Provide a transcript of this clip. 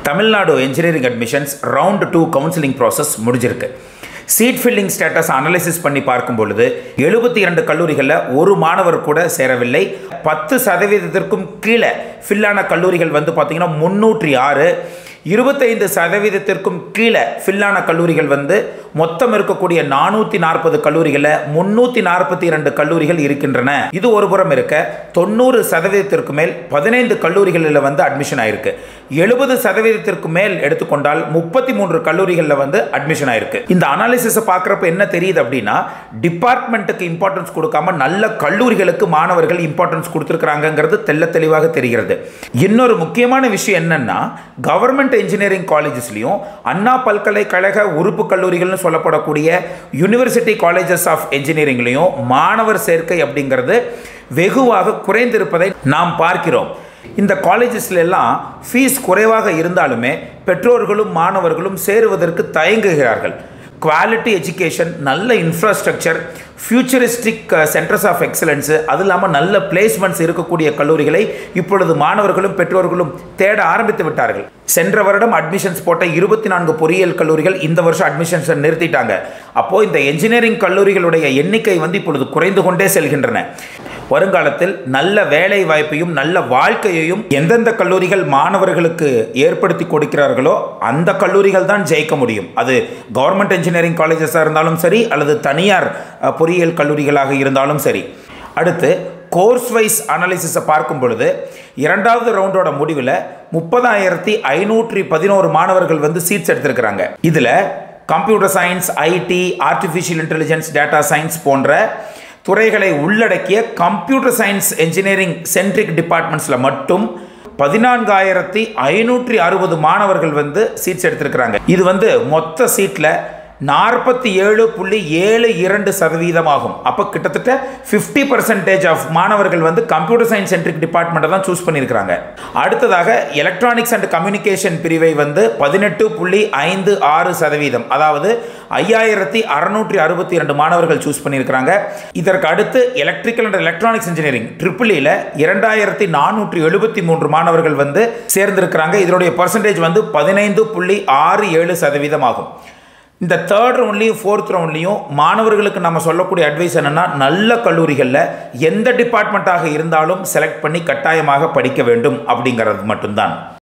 Tamil Nadu engineering admissions round two counselling process முடிஞ்சிருக்கு seat filling status analysis பண்ணி பார்க்கும் பொழுது எழுபத்தி இரண்டு கல்லூரிகளில் ஒரு மாணவர் கூட சேரவில்லை பத்து சதவீதத்திற்கும் கீழே ஃபில்லான கல்லூரிகள் வந்து பார்த்திங்கன்னா முன்னூற்றி ஆறு இருபத்தைந்து சதவீதத்திற்கும் கீழே ஃபில்லான கல்லூரிகள் வந்து மொத்தம் இருக்கக்கூடிய நானூற்றி நாற்பது கல்லூரிகளில் முன்னூற்றி நாற்பத்தி இரண்டு கல்லூரிகள் இருக்கின்றன இது ஒரு புறம் இருக்க தொண்ணூறு சதவீதத்திற்கு மேல் பதினைந்து கல்லூரிகளில் வந்து அட்மிஷன் ஆயிருக்கு எழுபது சதவீதத்திற்கு மேல் எடுத்துக்கொண்டால் முப்பத்தி மூன்று கல்லூரிகளில் வந்து அட்மிஷன் ஆயிருக்கு இந்த அனாலிசிஸை பார்க்குறப்ப என்ன தெரியுது அப்படின்னா டிபார்ட்மெண்ட்டுக்கு இம்பார்ட்டன்ஸ் கொடுக்காம நல்ல கல்லூரிகளுக்கு மாணவர்கள் இம்பார்ட்டன்ஸ் கொடுத்துருக்குறாங்கிறது தெல்ல தெளிவாக தெரிகிறது இன்னொரு முக்கியமான விஷயம் என்னன்னா கவர்மெண்ட் இன்ஜினியரிங் காலேஜஸ்லையும் அண்ணா பல்கலைக்கழக உறுப்பு கல்லூரிகள்னு சொல்லப்படக்கூடிய யூனிவர்சிட்டி காலேஜஸ் ஆஃப் இன்ஜினியரிங்லையும் மாணவர் சேர்க்கை அப்படிங்கிறது வெகுவாக குறைந்திருப்பதை நாம் பார்க்கிறோம் இந்த காலேஜஸ்ல எல்லாம் ஃபீஸ் குறைவாக இருந்தாலுமே பெற்றோர்களும் மாணவர்களும் சேருவதற்கு தயங்குகிறார்கள் குவாலிட்டி எஜுகேஷன் நல்ல infrastructure futuristic centres of excellence அது இல்லாமல் நல்ல பிளேஸ்மெண்ட்ஸ் இருக்கக்கூடிய கல்லூரிகளை இப்பொழுது மாணவர்களும் பெற்றோர்களும் தேட ஆரம்பித்து விட்டார்கள் சென்ற வருடம் அட்மிஷன்ஸ் போட்ட இருபத்தி நான்கு பொறியியல் கல்லூரிகள் இந்த வருஷம் அட்மிஷன்ஸை நிறுத்திட்டாங்க அப்போது இந்த என்ஜினியரிங் கல்லூரிகளுடைய எண்ணிக்கை வந்து இப்பொழுது குறைந்து கொண்டே செல்கின்றன வருங்காலத்தில் நல்ல வேலை வாய்ப்பையும் நல்ல வாழ்க்கையையும் எந்தெந்த கல்லூரிகள் மாணவர்களுக்கு ஏற்படுத்தி கொடுக்கிறார்களோ அந்த கல்லூரிகள் தான் ஜெயிக்க முடியும் அது கவர்மெண்ட் இன்ஜினியரிங் காலேஜஸாக இருந்தாலும் சரி அல்லது தனியார் அஹ், பொறியியல் கல்லூரிகளாக இருந்தாலும் சரி அடுத்து கோர்ஸ் வைஸ் அனாலிசிஸை பார்க்கும் பொழுது இரண்டாவது ரவுண்டோட முடிவில் முப்பதாயிரத்தி ஐநூற்றி பதினோரு மாணவர்கள் வந்து சீட்ஸ் எடுத்திருக்கிறாங்க இதில் computer science IT artificial intelligence data science போன்ற துறைகளை உள்ளடக்கிய கம்ப்யூட்டர் சயின்ஸ் என்ஜினியரிங் சென்ட்ரிக் டிபார்ட்மெண்ட்ஸில் மட்டும் பதினான்காயிரத்தி ஐநூற்றி அறுபது மாணவர்கள் வந்து சீட்ஸ் எடுத்திருக்கிறாங்க இது வந்து மொத்த சீட்டில் நாற்பத்தி ஏழு புள்ளி ஏழு இரண்டு சதவீதம் ஆகும் அப்போ கிட்டத்தட்ட ஃபிஃப்டி பர்சன்டேஜ் ஆஃப் மாணவர்கள் வந்து கம்ப்யூட்டர் சயின்ஸ் சென்ட்ரிக் டிபார்ட்மெண்ட்டை தான் சூஸ் பண்ணியிருக்கிறாங்க அடுத்ததாக எலக்ட்ரானிக்ஸ் அண்ட் கம்யூனிகேஷன் பிரிவை வந்து பதினெட்டு புள்ளி ஐந்து ஆறு சதவீதம் அதாவது ஐயாயிரத்தி அறுநூற்றி அறுபத்தி இரண்டு மாணவர்கள் சூஸ் பண்ணியிருக்கிறாங்க இதற்கு அடுத்து எலக்ட்ரிக்கல் அண்ட் எலக்ட்ரானிக்ஸ் இன்ஜினியரிங் ட்ரிபிளியில் இரண்டாயிரத்தி நானூற்றி எழுபத்தி மூன்று மாணவர்கள் வந்து சேர்ந்திருக்கிறாங்க இதனுடைய பர்சன்டேஜ் வந்து பதினைந்து புள்ளி ஆறு ஏழு சதவீதம் ஆகும் இந்த தேர்ட் ரவுண்ட்லையும் ஃபோர்த் ரவுண்ட்லையும் மாணவர்களுக்கு நம்ம சொல்லக்கூடிய அட்வைஸ் என்னென்னா நல்ல கல்லூரிகளில் எந்த டிபார்ட்மெண்ட்டாக இருந்தாலும் செலக்ட் பண்ணி கட்டாயமாக படிக்க வேண்டும் அப்படிங்கிறது மட்டும்தான்